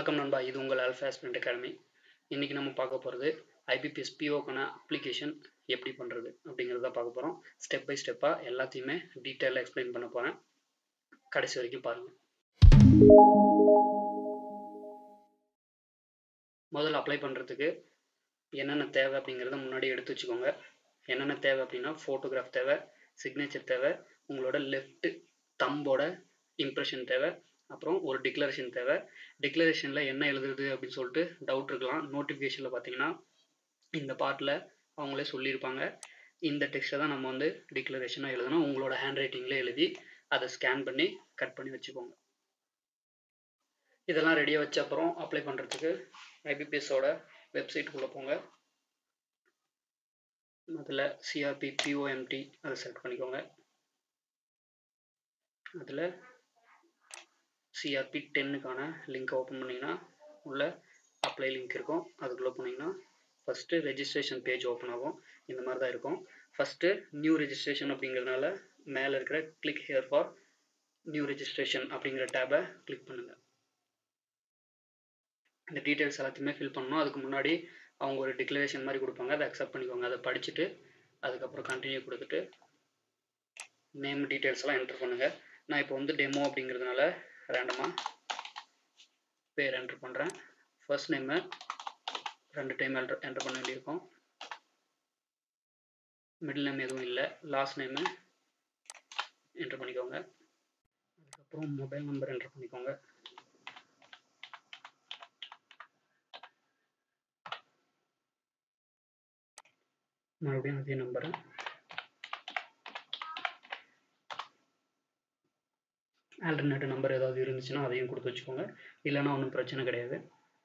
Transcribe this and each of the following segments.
வணக்கம் நண்பா இது உங்கள் ஆல்ஃபா ஆஸ்பிரண்ட் அகாடமி இன்றைக்கி நம்ம பார்க்க போகிறது ஐபிபிஎஸ் பிஓக்கான அப்ளிகேஷன் எப்படி பண்ணுறது அப்படிங்கிறத பார்க்க போகிறோம் ஸ்டெப் பை ஸ்டெப்பாக எல்லாத்தையுமே டீட்டெயிலாக எக்ஸ்பிளைன் பண்ண போகிறேன் கடைசி வரைக்கும் பாருங்கள் முதல்ல அப்ளை பண்ணுறதுக்கு என்னென்ன தேவை அப்படிங்கிறத முன்னாடி எடுத்து வச்சுக்கோங்க என்னென்ன தேவை அப்படின்னா ஃபோட்டோகிராஃப் தேவை சிக்னேச்சர் தேவை உங்களோட லெஃப்ட் தம்போட இம்ப்ரெஷன் தேவை அப்புறம் ஒரு டிக்ளரேஷன் தேவை டிக்ளரேஷனில் என்ன எழுதுறது அப்படின்னு சொல்லிட்டு டவுட் இருக்கலாம் நோட்டிஃபிகேஷனில் பார்த்தீங்கன்னா இந்த பார்ட்டில் அவங்களே சொல்லியிருப்பாங்க இந்த டெக்ஸ்ட்டை தான் நம்ம வந்து டிக்ளரேஷனாக எழுதணும் உங்களோட ஹேண்ட் ரைட்டிங்கில் எழுதி அதை ஸ்கேன் பண்ணி கட் பண்ணி வச்சுக்கோங்க இதெல்லாம் ரெடியாக வச்ச அப்புறம் அப்ளை பண்ணுறதுக்கு ஐபிபிஎஸோட வெப்சைட்டுக்குள்ளே போங்க அதில் சிஆர்பி பிஓஎம்டி அதை செலக்ட் பண்ணிக்கோங்க அதில் சிஆர்பி டென்னுக்கான லிங்க்கை ஓப்பன் பண்ணிங்கன்னா உள்ள அப்ளை லிங்க் இருக்கும் அதுக்குள்ளே போனீங்கன்னா ஃபஸ்ட்டு ரெஜிஸ்ட்ரேஷன் பேஜ் ஓப்பன் ஆகும் இந்த மாதிரி தான் இருக்கும் ஃபஸ்ட்டு நியூ ரெஜிஸ்ட்ரேஷன் அப்படிங்கிறதுனால மேலே இருக்கிற click here for new registration அப்படிங்கிற டேபை கிளிக் பண்ணுங்கள் இந்த டீட்டெயில்ஸ் எல்லாத்தையுமே ஃபில் பண்ணணும் அதுக்கு முன்னாடி அவங்க ஒரு டிக்ளரேஷன் மாதிரி கொடுப்பாங்க அதை அக்செப்ட் பண்ணிக்கோங்க அதை படிச்சுட்டு அதுக்கப்புறம் கண்டினியூ கொடுத்துட்டு நேம் டீட்டெயில்ஸ் எல்லாம் என்டர் பண்ணுங்கள் நான் இப்போ வந்து டெமோ அப்படிங்கிறதுனால ரேண்டமாக பேர் என்ட்ரு பண்ணுறேன் ஃபர்ஸ்ட் நேமு ரெண்டு டைம் என்ட்ரு என்ட்ரு பண்ண வேண்டியிருக்கும் மிடில் நேம் எதுவும் இல்லை லாஸ்ட் நேமு என்ட்ரு பண்ணிக்கோங்க அதுக்கப்புறம் மொபைல் நம்பர் என்ட்ரு பண்ணிக்கோங்க மறுபடியும் அதே நம்பரு ஆல்டர்னேட்டிவ் நம்பர் ஏதாவது இருந்துச்சுன்னா அதையும் கொடுத்து வச்சுக்கோங்க இல்லைன்னா ஒன்றும் பிரச்சனை கிடையாது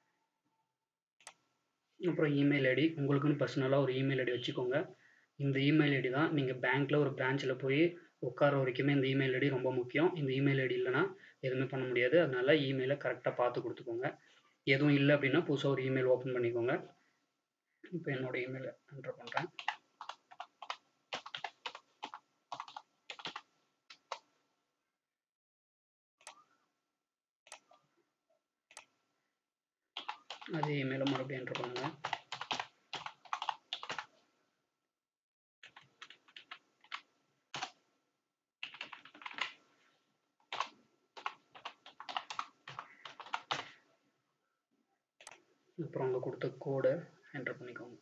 அப்புறம் இமெயில் ஐடி உங்களுக்குன்னு பர்சனலாக ஒரு இமெயில் ஐடி வச்சுக்கோங்க இந்த இமெயில் ஐடி தான் நீங்கள் பேங்க்கில் ஒரு பிரான்ச்சில் போய் உட்கார வரைக்குமே இந்த இமெயில் ஐடி ரொம்ப முக்கியம் இந்த இமெயில் ஐடி இல்லைன்னா எதுவுமே பண்ண முடியாது அதனால இமெயிலை கரெக்டாக பார்த்து கொடுத்துக்கோங்க எதுவும் இல்லை அப்படின்னா புதுசாக ஒரு இமெயில் ஓப்பன் பண்ணிக்கோங்க இப்போ என்னோடய இமெயிலை என்ட்ரு பண்ணுறேன் அதே இமெயிலை மறுபடியும் என்ட்ரு பண்ணுங்கள் அப்புறம் அங்கே கொடுத்த கோடை என்ட்ரு பண்ணிக்கோங்க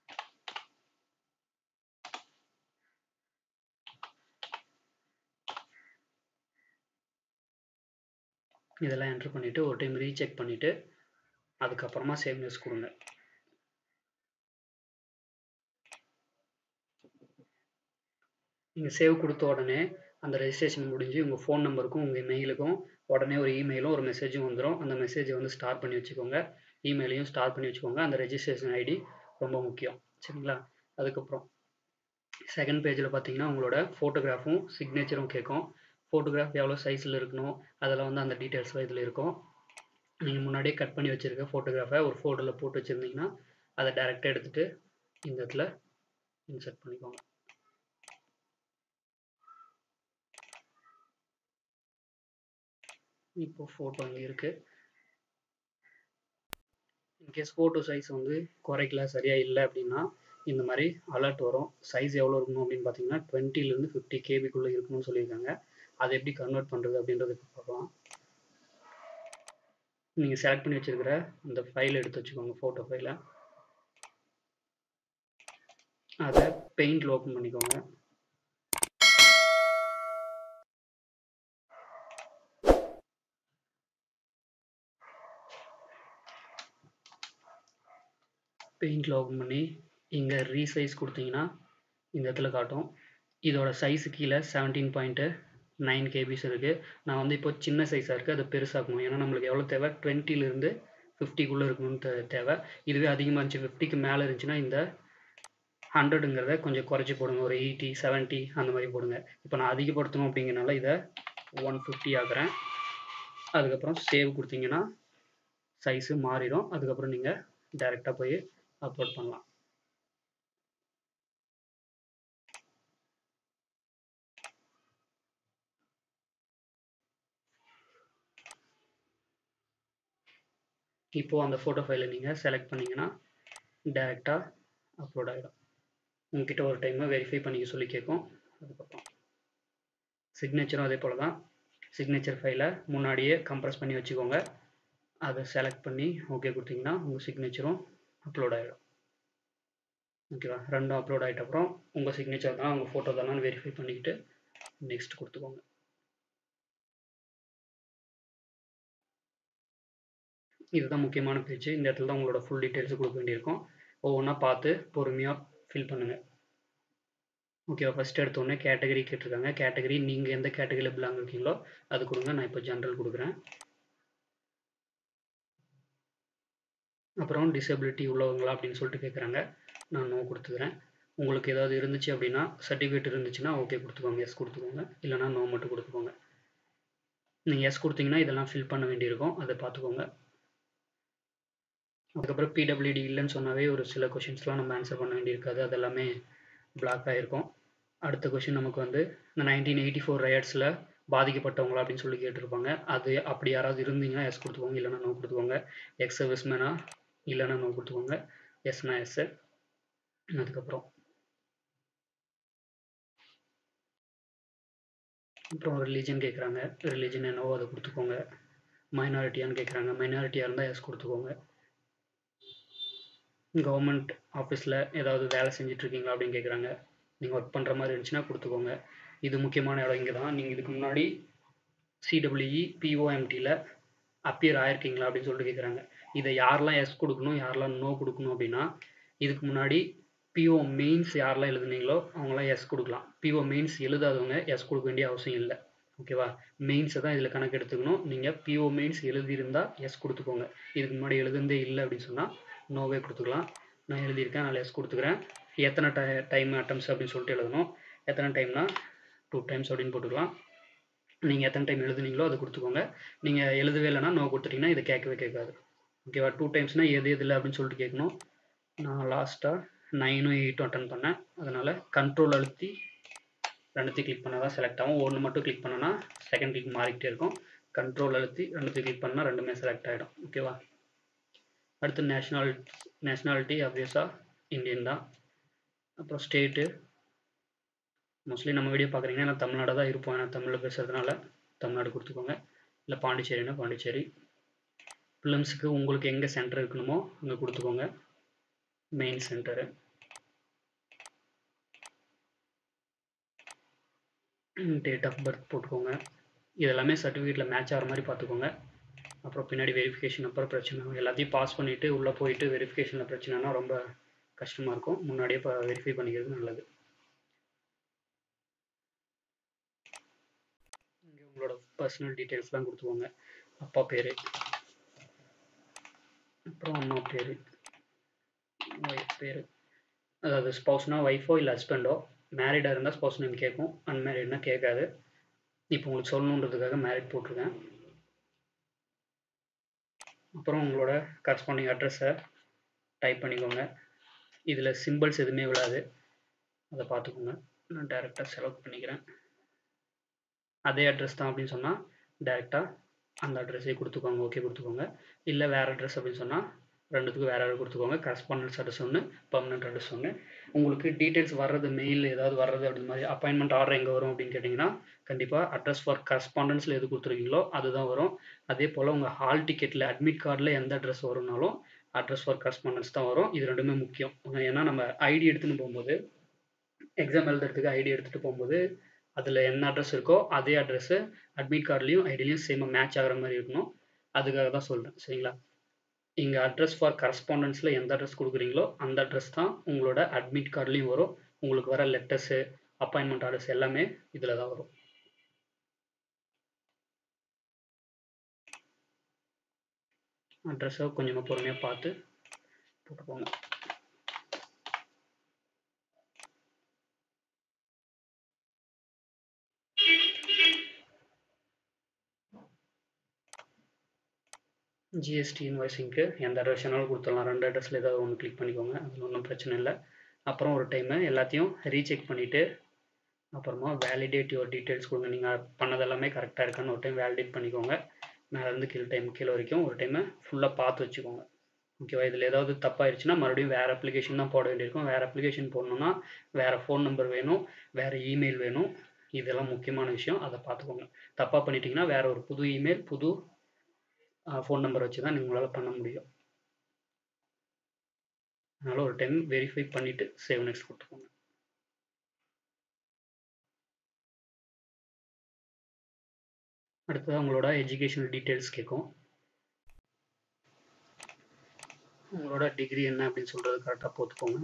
இதெல்லாம் என்ட்ரு பண்ணிவிட்டு ஒரு டைம் ரீசெக் பண்ணிவிட்டு அதுக்கப்புறமா சேவ் நியூஸ் கொடுங்க நீங்கள் சேவ் கொடுத்த உடனே அந்த ரெஜிஸ்ட்ரேஷன் முடிஞ்சு உங்கள் ஃபோன் நம்பருக்கும் உங்கள் மெயிலுக்கும் உடனே ஒரு இமெயிலும் ஒரு மெசேஜும் வந்துடும் அந்த மெசேஜை வந்து ஸ்டார்ட் பண்ணி வச்சுக்கோங்க இமெயிலையும் ஸ்டார்ட் பண்ணி வச்சுக்கோங்க அந்த ரெஜிஸ்ட்ரேஷன் ஐடி ரொம்ப முக்கியம் சரிங்களா அதுக்கப்புறம் செகண்ட் பேஜில் பார்த்தீங்கன்னா உங்களோட ஃபோட்டோகிராஃபும் சிக்னேச்சரும் கேட்கும் ஃபோட்டோகிராஃப் எவ்வளோ சைஸில் இருக்கணும் அதெல்லாம் வந்து அந்த டீட்டெயில்ஸ்லாம் இதில் இருக்கும் நீங்கள் முன்னாடியே கட் பண்ணி வச்சுருக்க ஃபோட்டோகிராஃபை ஒரு ஃபோட்டோவில் போட்டு வச்சுருந்தீங்கன்னா அதை டேரெக்டாக எடுத்துகிட்டு இந்த இடத்துல இன்சர்ட் பண்ணிக்கோங்க இப்போ ஃபோட்டோ இங்கே இருக்குது இன்கேஸ் ஃபோட்டோ சைஸ் வந்து குறைக்கல சரியாக இல்லை அப்படின்னா இந்த மாதிரி அலர்ட் வரும் சைஸ் எவ்வளோ இருக்கணும் அப்படின்னு பார்த்தீங்கன்னா டுவெண்ட்டிலேருந்து ஃபிஃப்டி கேபிக்குள்ளே இருக்கணும்னு சொல்லியிருக்காங்க அதை எப்படி கன்வெர்ட் பண்ணுறது அப்படின்றது பார்க்கலாம் நீங்கள் செலக்ட் பண்ணி வச்சுருக்கிற அந்த ஃபைல் எடுத்து வச்சுக்கோங்க ஃபோட்டோ ஃபைலை அதை பெயிண்டில் ஓப்பன் பண்ணிக்கோங்க பெயிண்டில் ஓப்பன் பண்ணி இங்கே ரீசைஸ் கொடுத்தீங்கன்னா இந்த இடத்துல காட்டும் இதோட சைஸு கீழே செவன்டீன் பாயிண்ட்டு நைன் கேபிஸ் இருக்குது நான் வந்து இப்போ சின்ன சைஸாக இருக்குது அதை பெருசாக்கணும் ஏன்னா நம்மளுக்கு எவ்வளோ தேவை டுவெண்ட்டிலேருந்து ஃபிஃப்டிக்குள்ளே இருக்கணும்னு தே தேவை இதுவே அதிகமாக இருந்துச்சு ஃபிஃப்டிக்கு மேலே இருந்துச்சுன்னா இந்த ஹண்ட்ரடுங்கிறத கொஞ்சம் குறைச்சி போடுங்க ஒரு எயிட்டி செவன்ட்டி அந்த மாதிரி போடுங்க இப்போ நான் அதிகப்படுத்தணும் அப்படிங்கிறனால இதை ஒன் ஃபிஃப்டி ஆக்குறேன் அதுக்கப்புறம் சேவ் கொடுத்தீங்கன்னா சைஸு மாறிடும் அதுக்கப்புறம் நீங்கள் டேரெக்டாக போய் அப்லோட் பண்ணலாம் இப்போது அந்த ஃபோட்டோ ஃபைலை நீங்கள் செலக்ட் பண்ணிங்கன்னா டேரெக்டாக அப்லோட் ஆகிடும் உங்ககிட்ட ஒரு டைமை வெரிஃபை பண்ணிக்க சொல்லி கேட்கும் அதுக்கப்புறம் சிக்னேச்சரும் அதே போல் தான் சிக்னேச்சர் ஃபைலை முன்னாடியே கம்ப்ரஸ் பண்ணி வச்சுக்கோங்க அதை செலக்ட் பண்ணி ஓகே கொடுத்தீங்கன்னா உங்கள் சிக்னேச்சரும் அப்லோட் ஆகிடும் ஓகேவா ரெண்டும் அப்லோட் ஆகிட்ட அப்புறம் உங்கள் சிக்னேச்சர் தான் உங்கள் ஃபோட்டோ தானு வெரிஃபை பண்ணிக்கிட்டு நெக்ஸ்ட் கொடுத்துக்கோங்க இதுதான் முக்கியமான பேஜ் இந்த இடத்துல தான் உங்களோட ஃபுல் டீட்டெயில்ஸ் கொடுக்க வேண்டியிருக்கும் ஒவ்வொன்றா பார்த்து பொறுமையாக ஃபில் பண்ணுங்கள் ஓகேவா ஃபஸ்ட் எடுத்தோடனே கேட்டகரி கேட்டிருக்காங்க கேட்டகரி நீங்கள் எந்த கேட்டகரியில் பிலாங் இருக்கீங்களோ அது கொடுங்க நான் இப்போ ஜென்ரல் கொடுக்குறேன் அப்புறம் டிசபிலிட்டி உள்ளவங்களா அப்படின்னு சொல்லிட்டு கேட்குறாங்க நான் நோ கொடுத்துக்கிறேன் உங்களுக்கு ஏதாவது இருந்துச்சு அப்படின்னா சர்டிஃபிகேட் இருந்துச்சுன்னா ஓகே கொடுத்துக்கோங்க எஸ் கொடுத்துக்கோங்க இல்லைனா நோ மட்டும் கொடுத்துக்கோங்க நீங்கள் எஸ் கொடுத்தீங்கன்னா இதெல்லாம் ஃபில் பண்ண வேண்டியிருக்கும் அதை பார்த்துக்கோங்க அதுக்கப்புறம் பிடபிள்யூடி இல்லைன்னு சொன்னாவே ஒரு சில கொஷின்ஸ்லாம் நம்ம ஆன்சர் பண்ண வேண்டியிருக்காது அது எல்லாமே பிளாக் ஆகிருக்கும் அடுத்த கொஷின் நமக்கு வந்து இந்த நைன்டீன் எயிட்டி ஃபோர் ரயட்ஸில் பாதிக்கப்பட்டவங்களா அப்படின்னு சொல்லி கேட்டிருப்பாங்க அது அப்படி யாராவது இருந்தீங்கன்னா எஸ் கொடுத்துக்கோங்க இல்லைனா நோ கொடுத்துக்கோங்க எக்ஸ் சர்வீஸ்மேனா இல்லைனா நோ கொடுத்துக்கோங்க எஸ்னா எஸ் அதுக்கப்புறம் அப்புறம் ரிலீஜன் கேட்குறாங்க ரிலீஜன் என்னவோ அதை கொடுத்துக்கோங்க மைனாரிட்டியான்னு கேட்குறாங்க மைனாரிட்டியாக இருந்தால் எஸ் கொடுத்துக்கோங்க கவர்மெண்ட் ஆஃபீஸில் ஏதாவது வேலை செஞ்சிட்ருக்கீங்களா அப்படின்னு கேட்குறாங்க நீங்கள் ஒர்க் பண்ணுற மாதிரி இருந்துச்சுன்னா கொடுத்துக்கோங்க இது முக்கியமான இடம் இங்கே தான் நீங்கள் இதுக்கு முன்னாடி சிடபிள்யூஇ பிஓஎம்டியில் அப்பியர் ஆயிருக்கீங்களா அப்படின்னு சொல்லிட்டு கேட்குறாங்க இதை யாரெல்லாம் எஸ் கொடுக்கணும் யாரெல்லாம் நோ கொடுக்கணும் அப்படின்னா இதுக்கு முன்னாடி பிஓ மெயின்ஸ் யாரெல்லாம் எழுதுனீங்களோ அவங்களாம் எஸ் கொடுக்கலாம் பிஓ மெயின்ஸ் எழுதாதவங்க எஸ் கொடுக்க வேண்டிய அவசியம் இல்லை ஓகேவா மெயின்ஸை தான் இதில் கணக்கு எடுத்துக்கணும் நீங்கள் பிஓ மெயின்ஸ் எழுதியிருந்தால் எஸ் கொடுத்துக்கோங்க இதுக்கு முன்னாடி எழுதுனதே இல்லை அப்படின்னு சொன்னால் நோவே கொடுத்துக்கலாம் நான் எழுதியிருக்கேன் அதில் எஸ் கொடுத்துக்கிறேன் எத்தனை டை டைம் அட்டம்ஸ் அப்படின்னு சொல்லிட்டு எழுதணும் எத்தனை டைம்னா டூ டைம்ஸ் அப்படின்னு போட்டுக்கலாம் நீங்கள் எத்தனை டைம் எழுதுனீங்களோ அதை கொடுத்துக்கோங்க நீங்கள் எழுதவே இல்லைன்னா நோ கொடுத்துட்டிங்கன்னா இதை கேட்கவே கேட்காது ஓகேவா டூ டைம்ஸ்னால் எது எது இல்லை அப்படின்னு சொல்லிட்டு கேட்கணும் நான் லாஸ்ட்டாக நைனும் எயிட்டும் அட்டன் பண்ணேன் அதனால் கண்ட்ரோல் அழுத்தி ரெண்டுத்தையும் கிளிக் பண்ணால் தான் செலக்ட் ஆகும் ஒன்று மட்டும் கிளிக் பண்ணனா செகண்ட் கிளிக் மாறிக்கிட்டே இருக்கும் கண்ட்ரோல் அழுத்தி ரெண்டுத்தையும் கிளிக் பண்ணால் ரெண்டுமே செலக்ட் ஆகிடும் ஓகேவா அடுத்து நேஷ்னால் நேஷ்னாலிட்டி ஆப்வியஸாக இந்தியன் தான் அப்புறம் ஸ்டேட்டு மோஸ்ட்லி நம்ம வீடியோ பார்க்குறீங்கன்னா நான் தமிழ்நாடு தான் இருப்போம் ஏன்னா தமிழில் பேசுகிறதுனால தமிழ்நாடு கொடுத்துக்கோங்க இல்லை பாண்டிச்சேரினா பாண்டிச்சேரி ஃபிலிம்ஸுக்கு உங்களுக்கு எங்கே சென்டர் இருக்கணுமோ அங்கே கொடுத்துக்கோங்க main centre date of birth போட்டுக்கோங்க இதெல்லாமே சர்டிஃபிகேட்டில் மேட்ச் ஆகிற மாதிரி பார்த்துக்கோங்க அப்புறம் பின்னாடி வெரிஃபிகேஷன் அப்புறம் பிரச்சனை எல்லாத்தையும் பாஸ் பண்ணிவிட்டு உள்ளே போயிட்டு வெரிஃபிகேஷனில் பிரச்சனைனா ரொம்ப கஷ்டமாக இருக்கும் முன்னாடியே இப்போ வெரிஃபை பண்ணிக்கிறது நல்லது இங்கே உங்களோட பர்சனல் டீட்டெயில்ஸ்லாம் கொடுத்துக்கோங்க அப்பா பேர் அப்புறம் அம்மா பேர் ஒய்ஃப் பேர் அதாவது ஸ்பௌஸ்னால் ஒய்ஃபோ இல்லை ஹஸ்பண்டோ மேரிடாக இருந்தால் ஸ்பௌஸ் நேம் கேட்கும் அன்மேரிட்னா கேட்காது இப்போ உங்களுக்கு சொல்லணுன்றதுக்காக மேரிட் போட்டிருக்கேன் அப்புறம் உங்களோட கரஸ்பாண்டிங் அட்ரஸை டைப் பண்ணிக்கோங்க இதில் சிம்பிள்ஸ் எதுவுமே விழாது அதை பார்த்துக்கோங்க நான் டேரெக்டாக செலக்ட் பண்ணிக்கிறேன் அதே அட்ரஸ் தான் அப்படின்னு சொன்னால் டேரெக்டாக அந்த அட்ரஸே கொடுத்துக்கோங்க ஓகே கொடுத்துக்கோங்க இல்லை வேறு அட்ரஸ் அப்படின்னு சொன்னால் ரெண்டுத்துக்கும் வேறு வேறு கொடுத்துக்கோங்க கரஸ்பாண்டன்ஸ் அட்ரஸ் ஒன்று பர்மனெண்ட் அட்ரஸ் ஒன்று உங்களுக்கு டீட்டெயில்ஸ் வர்றது மெயில் ஏதாவது வர்றது அப்படி மாதிரி அப்பாயின்மெண்ட் ஆர்டர் எங்கே வரும் அப்படின்னு கேட்டிங்கன்னா கண்டிப்பாக அட்ரஸ் ஃபார் கரஸ்பாண்டன்ஸில் எது கொடுத்துருக்கீங்களோ அதுதான் வரும் அதே போல் உங்கள் ஹால் டிக்கெட்டில் அட்மிட் கார்டில் எந்த அட்ரஸ் வரும்னாலும் அட்ரஸ் ஃபார் கரஸ்பாண்டன்ஸ் தான் வரும் இது ரெண்டுமே முக்கியம் ஏன்னா நம்ம ஐடி எடுத்துன்னு போகும்போது எக்ஸாம் எழுதுறதுக்கு ஐடி எடுத்துகிட்டு போகும்போது அதில் என்ன அட்ரஸ் இருக்கோ அதே அட்ரஸ்ஸு அட்மிட் கார்ட்லேயும் ஐடிலையும் சேமாக மேட்ச் ஆகிற மாதிரி இருக்கணும் அதுக்காக தான் சொல்கிறேன் சரிங்களா இங்கே அட்ரஸ் ஃபார் கரஸ்பாண்டன்ஸில் எந்த அட்ரஸ் கொடுக்குறீங்களோ அந்த அட்ரஸ் தான் உங்களோட அட்மிட் கார்ட்லேயும் வரும் உங்களுக்கு வர லெட்டர்ஸு அப்பாயின்மெண்ட் ஆர்டர்ஸ் எல்லாமே இதில் தான் வரும் அட்ரஸை கொஞ்சமாக பொறுமையாக பார்த்து போட்டுக்கோங்க ஜிஎஸ்டி இன்வாய்ஸிங்க்கு எந்த அட்ரஸ் வேணாலும் கொடுத்துடலாம் ரெண்டு அட்ரஸில் ஏதாவது ஒன்று கிளிக் பண்ணிக்கோங்க அதில் ஒன்றும் பிரச்சனை இல்லை அப்புறம் ஒரு டைமு எல்லாத்தையும் ரீசெக் பண்ணிவிட்டு அப்புறமா வேலிடேட் யுவர் டீட்டெயில்ஸ் கொடுங்க நீங்கள் பண்ணது எல்லாமே கரெக்டாக இருக்கான்னு ஒரு டைம் வேலிடேட் பண்ணிக்கோங்க மேலேருந்து கீழ் டைம் கீழே வரைக்கும் ஒரு டைமு ஃபுல்லாக பார்த்து வச்சுக்கோங்க ஓகேவா இதில் ஏதாவது தப்பாயிருச்சுன்னா மறுபடியும் வேறு அப்ளிகேஷன் தான் போட வேண்டியிருக்கும் வேறு அப்ளிகேஷன் போடணுன்னா வேறு ஃபோன் நம்பர் வேணும் வேறு இமெயில் வேணும் இதெல்லாம் முக்கியமான விஷயம் அதை பார்த்துக்கோங்க தப்பாக பண்ணிட்டீங்கன்னா வேறு ஒரு புது இமெயில் புது ஃபோன் நம்பர் வச்சு தான் உங்களால் பண்ண முடியும் அதனால் ஒரு டைம் வெரிஃபை பண்ணிவிட்டு சேவ் நெக்ஸ்ட் கொடுத்துக்கோங்க அடுத்தது உங்களோட எஜுகேஷனல் டீட்டெயில்ஸ் கேட்கும் உங்களோட டிகிரி என்ன அப்படின்னு சொல்கிறது கரெக்டாக போட்டுக்கோங்க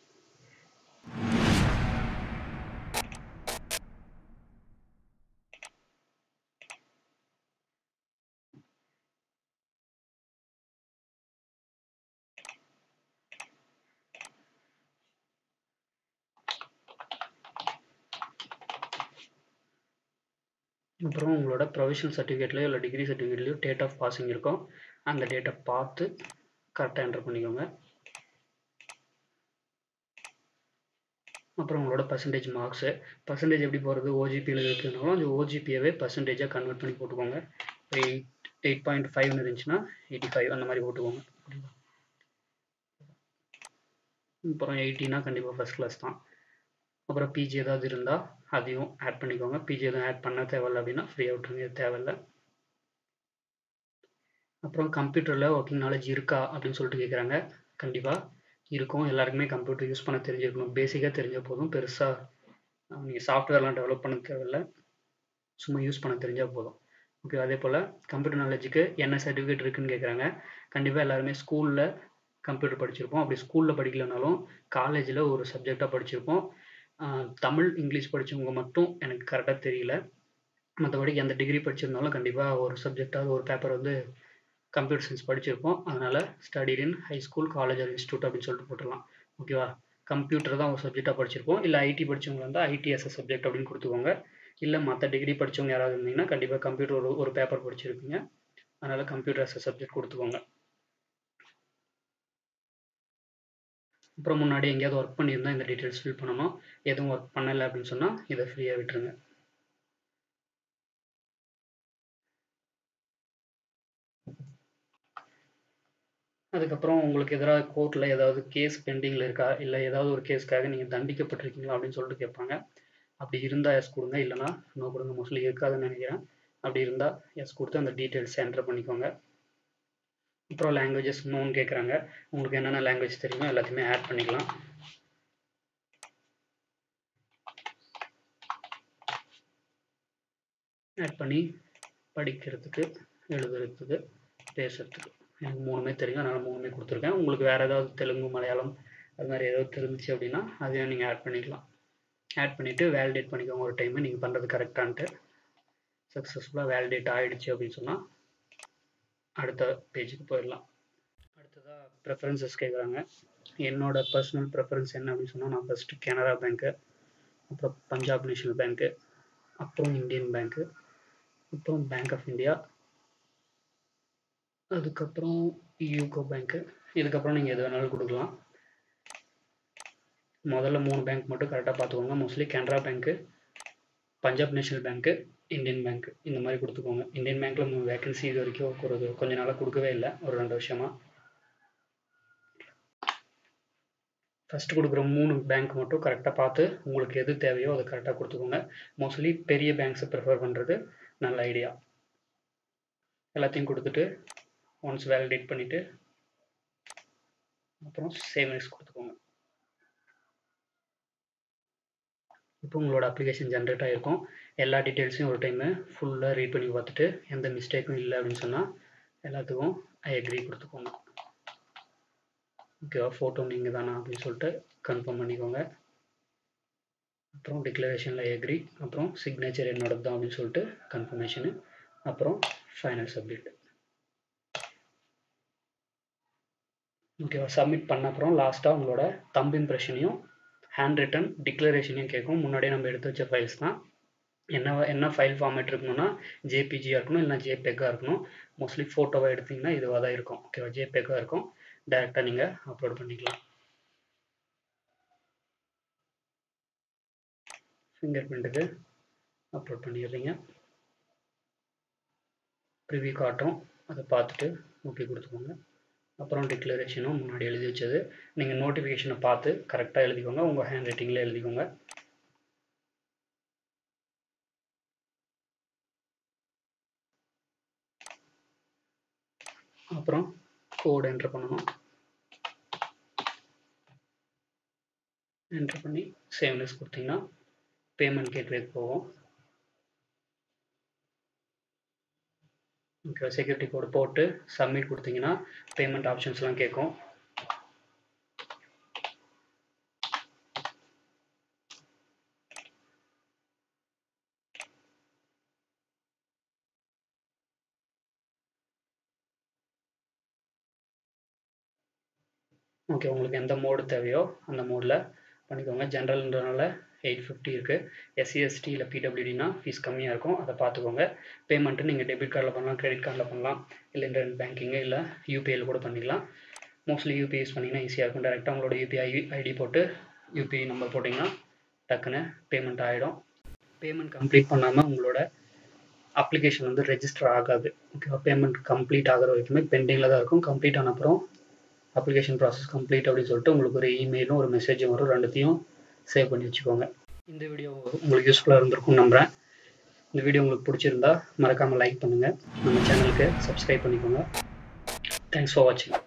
அப்புறம் உங்களோட ப்ரொவிஷனல் சர்டிஃபிகேட்லையோ இல்லை டிகிரி சர்டிஃபிகேட்லையோ டேட் ஆஃப் பாசிங் இருக்கும் அந்த டேட்டை பார்த்து கரெக்டாக என்டர் பண்ணிக்கோங்க அப்புறம் உங்களோட பர்சன்டேஜ் மார்க்ஸு பர்சன்டேஜ் எப்படி போகிறது ஓஜிபியில் இருக்குதுனாலும் அந்த ஓஜிபியவே பர்சன்டேஜாக கன்வெர்ட் பண்ணி போட்டுக்கோங்க எயிட் எயிட் பாயிண்ட் ஃபைவ்னு இருந்துச்சுன்னா எயிட்டி ஃபைவ் அந்த மாதிரி போட்டுக்கோங்க அப்புறம் எயிட்டினா கண்டிப்பாக ஃபஸ்ட் கிளாஸ் தான் அப்புறம் பிஜி ஏதாவது இருந்தால் அதையும் ஆட் பண்ணிக்கோங்க பிஜி எதுவும் ஆட் பண்ண தேவையில்ல அப்படின்னா ஃப்ரீயாக விட்டுருங்க தேவையில்ல அப்புறம் கம்ப்யூட்டரில் ஒர்க்கிங் நாலேஜ் இருக்கா அப்படின்னு சொல்லிட்டு கேட்குறாங்க கண்டிப்பாக இருக்கும் எல்லாருக்குமே கம்ப்யூட்டர் யூஸ் பண்ண தெரிஞ்சிருக்கணும் பேசிக்காக தெரிஞ்சால் போதும் பெருசாக நீங்கள் சாஃப்ட்வேர்லாம் டெவலப் பண்ண தேவையில்ல சும்மா யூஸ் பண்ண தெரிஞ்சால் போதும் ஓகே அதே போல் கம்ப்யூட்டர் நாலேஜுக்கு என்ன சர்டிஃபிகேட் இருக்குன்னு கேட்குறாங்க கண்டிப்பாக எல்லாருமே ஸ்கூலில் கம்ப்யூட்டர் படிச்சிருப்போம் அப்படி ஸ்கூலில் படிக்கலனாலும் காலேஜில் ஒரு சப்ஜெக்டாக படிச்சிருப்போம் தமிழ் இங்கிலீஷ் படித்தவங்க மட்டும் எனக்கு கரெக்டாக தெரியல மற்றபடி எந்த டிகிரி படிச்சிருந்தாலும் கண்டிப்பாக ஒரு சப்ஜெக்டாவது ஒரு பேப்பர் வந்து கம்ப்யூட்டர் சயின்ஸ் படிச்சிருப்போம் அதனால் studied in high school college or institute அப்படின்னு சொல்லிட்டு போட்டுடலாம் ஓகேவா கம்ப்யூட்டர் தான் ஒரு சப்ஜெக்டாக படிச்சிருப்போம் இல்லை ஐடி படித்தவங்க இருந்தால் ஐடிஎஸ் சப்ஜெக்ட் அப்படின்னு கொடுத்துக்கோங்க இல்லை மற்ற டிகிரி படித்தவங்க யாராவது இருந்தீங்கன்னா கண்டிப்பாக கம்ப்யூட்டர் ஒரு ஒரு பேப்பர் படிச்சிருப்பீங்க அதனால் கம்ப்யூட்டர் அஸ் சப்ஜெக்ட் கொடுத்துக்கோங்க அப்புறம் முன்னாடி எங்கேயாவது ஒர்க் பண்ணியிருந்தால் இந்த டீட்டெயில்ஸ் ஃபில் பண்ணணும் எதுவும் ஒர்க் பண்ணலை அப்படின்னு சொன்னால் இதை ஃப்ரீயாக விட்டுருங்க அதுக்கப்புறம் உங்களுக்கு எதிராக கோர்ட்டில் ஏதாவது கேஸ் பெண்டிங்கில் இருக்கா இல்லை ஏதாவது ஒரு கேஸ்க்காக நீங்கள் தண்டிக்கப்பட்டிருக்கீங்களா அப்படின்னு சொல்லிட்டு கேட்பாங்க அப்படி இருந்தால் எஸ் கொடுங்க இல்லைனா நோ கொடுங்க மோஸ்ட்லி இருக்காதுன்னு நினைக்கிறேன் அப்படி இருந்தால் எஸ் கொடுத்து அந்த டீட்டெயில்ஸ் என்டர் பண்ணிக்கோங்க அப்புறம் லாங்குவேஜஸ் நோன்னு கேட்குறாங்க உங்களுக்கு என்னென்ன லாங்குவேஜ் தெரியுமோ எல்லாத்தையுமே ஆட் பண்ணிக்கலாம் ஆட் பண்ணி படிக்கிறதுக்கு எழுதுறதுக்கு பேசுறதுக்கு எனக்கு மூணுமே தெரியும் அதனால் மூணுமே கொடுத்துருக்கேன் உங்களுக்கு வேறு ஏதாவது தெலுங்கு மலையாளம் அது மாதிரி ஏதாவது தெரிஞ்சிச்சு அப்படின்னா அதையும் நீங்கள் ஆட் பண்ணிக்கலாம் ஆட் பண்ணிவிட்டு வேலிடேட் பண்ணிக்கோங்க ஒரு டைமு நீங்கள் பண்ணுறது கரெக்டான்ட்டு சக்ஸஸ்ஃபுல்லாக வேலிடேட் ஆகிடுச்சு அப்படின்னு சொன்னால் அடுத்த பேஜுக்கு போயிடலாம் அடுத்ததாக ப்ரெஃபரன்சஸ் கேட்குறாங்க என்னோட பர்சனல் ப்ரெஃபரன்ஸ் என்ன அப்படின்னு சொன்னால் நான் ஃபஸ்ட்டு கனரா பேங்க்கு அப்புறம் பஞ்சாப் நேஷனல் பேங்க்கு அப்புறம் இந்தியன் பேங்க்கு அப்புறம் பேங்க் ஆஃப் இந்தியா அதுக்கப்புறம் யூகோ பேங்க்கு இதுக்கப்புறம் நீங்கள் எது வேணாலும் கொடுக்கலாம் முதல்ல மூணு பேங்க் மட்டும் கரெக்டாக பார்த்துக்கோங்க mostly Canara bank Punjab national bank Indian bank இந்த மாதிரி கொடுத்துக்கோங்க இந்தியன் பேங்க்கில் மூணு வேகன்சி இது வரைக்கும் ஒரு கொஞ்ச நாளாக கொடுக்கவே இல்லை ஒரு ரெண்டு வருஷமாக ஃபஸ்ட்டு கொடுக்குற மூணு பேங்க் மட்டும் கரெக்டாக பார்த்து உங்களுக்கு எது தேவையோ அதை கரெக்டாக கொடுத்துக்கோங்க மோஸ்ட்லி பெரிய பேங்க்ஸை ப்ரிஃபர் பண்ணுறது நல்ல ஐடியா எல்லாத்தையும் கொடுத்துட்டு ஒன்ஸ் வேலிடேட் பண்ணிவிட்டு அப்புறம் சேவிங்ஸ் கொடுத்துக்கோங்க இப்போ உங்களோட அப்ளிகேஷன் ஜென்ரேட் ஆகிருக்கும் எல்லா டீட்டெயில்ஸையும் ஒரு டைமு ஃபுல்லாக ரீட் பண்ணி பார்த்துட்டு எந்த மிஸ்டேக்கும் இல்லை அப்படின்னு சொன்னால் எல்லாத்துக்கும் ஐ அக்ரி கொடுத்துக்கோங்க ஓகேவா ஃபோட்டோ நீங்கள் தானா அப்படின்னு சொல்லிட்டு கன்ஃபார்ம் பண்ணிக்கோங்க அப்புறம் டிக்ளரேஷனில் எக்ரி அப்புறம் சிக்னேச்சர் என்னோட தான் அப்படின்னு சொல்லிட்டு கன்ஃபர்மேஷனு அப்புறம் ஃபைனல் சப்மிட் ஓகேவா சப்மிட் பண்ண அப்புறம் லாஸ்ட்டாக உங்களோட தம்பு இம்ப்ரெஷனையும் ஹேண்ட் ரிட்டன் டிக்ளரேஷனையும் கேட்கும் முன்னாடியே நம்ம எடுத்து வச்ச ஃபைல்ஸ் தான் என்ன என்ன ஃபைல் ஃபார்மேட் இருக்கணும்னா ஜேபிஜியாக இருக்கணும் இல்லைனா ஜேபெக்காக இருக்கணும் மோஸ்ட்லி ஃபோட்டோவாக எடுத்திங்கன்னா இதுவாக தான் இருக்கும் ஓகேவா ஜேபெக்காக இருக்கும் டேரெக்டாக நீங்கள் அப்லோட் பண்ணிக்கலாம் ஃபிங்கர் பிரிண்ட்டுக்கு அப்லோட் பண்ணிடுறீங்க ப்ரிவியூ காட்டும் அதை பார்த்துட்டு ஓகே கொடுத்துக்கோங்க அப்புறம் டிக்ளரேஷனும் முன்னாடி எழுதி வச்சது நீங்கள் நோட்டிஃபிகேஷனை பார்த்து கரெக்டாக எழுதிக்கோங்க உங்கள் ஹேண்ட் ரைட்டிங்கில் எழுதிக்கோங்க அப்புறம் கோட் என்ட்ரு பண்ணணும் என்ட்ரு பண்ணி சேவ்னஸ் கொடுத்தீங்கன்னா பேமெண்ட் கேட்வேக்கு போகும் ஓகே செக்யூரிட்டி கோடு போட்டு சப்மிட் கொடுத்தீங்கன்னா பேமெண்ட் ஆப்ஷன்ஸ்லாம் கேட்கும் ஓகே உங்களுக்கு எந்த மோடு தேவையோ அந்த மோடில் பண்ணிக்கோங்க ஜென்ரல்ன்றனால எயிட் ஃபிஃப்டி இருக்குது எஸ்சிஎஸ்டி இல்லை பிடபிள்யூடினா ஃபீஸ் கம்மியாக இருக்கும் அதை பார்த்துக்கோங்க பேமெண்ட்டு நீங்கள் டெபிட் கார்டில் பண்ணலாம் கிரெடிட் கார்டில் பண்ணலாம் இல்லை இன்டர்நெட் பேங்கிங்கு இல்லை யூபிஐயில் கூட பண்ணிக்கலாம் மோஸ்ட்லி யூபிஐ யூஸ் பண்ணிங்கன்னா ஈஸியாக இருக்கும் டேரெக்டாக உங்களோட யூபிஐ ஐடி போட்டு யூபிஐ நம்பர் போட்டிங்கன்னா டக்குன்னு பேமெண்ட் ஆகிடும் பேமெண்ட் கம்ப்ளீட் பண்ணாமல் உங்களோட அப்ளிகேஷன் வந்து ரெஜிஸ்டர் ஆகாது ஓகேவா பேமெண்ட் கம்ப்ளீட் ஆகிற வரைக்குமே பெண்டிங்கில் தான் இருக்கும் கம்ப்ளீட் ஆன அப்புறம் அப்ளிகேஷன் ப்ராசஸ் கம்ப்ளீட் அப்படின்னு சொல்லிட்டு உங்களுக்கு ஒரு இமெயிலும் ஒரு மெசேஜும் வரும் ரெண்டுத்தையும் சேவ் பண்ணி வச்சுக்கோங்க இந்த வீடியோ உங்களுக்கு யூஸ்ஃபுல்லாக இருந்திருக்கும்னு நம்புகிறேன் இந்த வீடியோ உங்களுக்கு பிடிச்சிருந்தா மறக்காமல் லைக் பண்ணுங்கள் நம்ம சேனலுக்கு சப்ஸ்கிரைப் பண்ணிக்கோங்க தேங்க்ஸ் ஃபார் வாட்சிங்